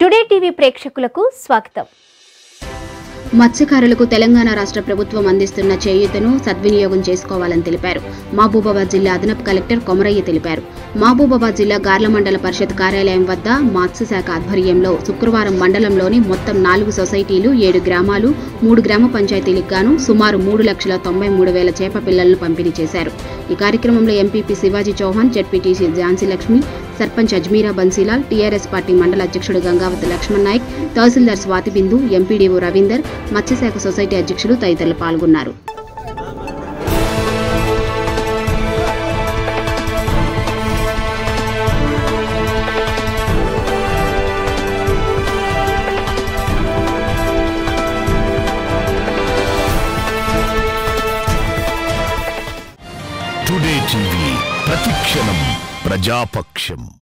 today TV ప్రేక్షకులకు స్వాగతం మత్స్యకారులకు తెలంగాణ రాష్ట్ర ప్రభుత్వం అందిస్తున్న చేయూతను సద్వినియోగం చేసుకోవాలని తెలిపారు మహబూబాబాద్ జిల్లా అదనపు కలెక్టర్ కొమరయ్య తెలిపారు మహబూబాబాద్ జిల్లా గార్ల మండల పరిషత్ కార్యాలయం వద్ద మత్స్యశాఖ ఆధ్వర్యంలో శుక్రవారం మండలంలోని మొత్తం నాలుగు సొసైటీలు ఏడు గ్రామాలు మూడు గ్రామ పంచాయతీలకు గాను సుమారు మూడు లక్షల తొంభై మూడు వేల చేప పిల్లలను పంపిణీ చేశారు ఈ కార్యక్రమంలో MPP Shivaji Chauhan ZPTC Jhansi Lakshmi sarpanch Ajmeera Bansilal TRS party మండల అధ్యక్షుడు గంగావతి లక్ష్మణ్ నాయక్ తహసీల్దార్ స్వాతి బిందు ఎంపీడీఓ రవీందర్ మత్స్యశాఖ సొసైటీ అధ్యక్షులు తదితరులు పాల్గొన్నారు టుడే టీవీ ప్రతిక్షణం ప్రజాపక్షం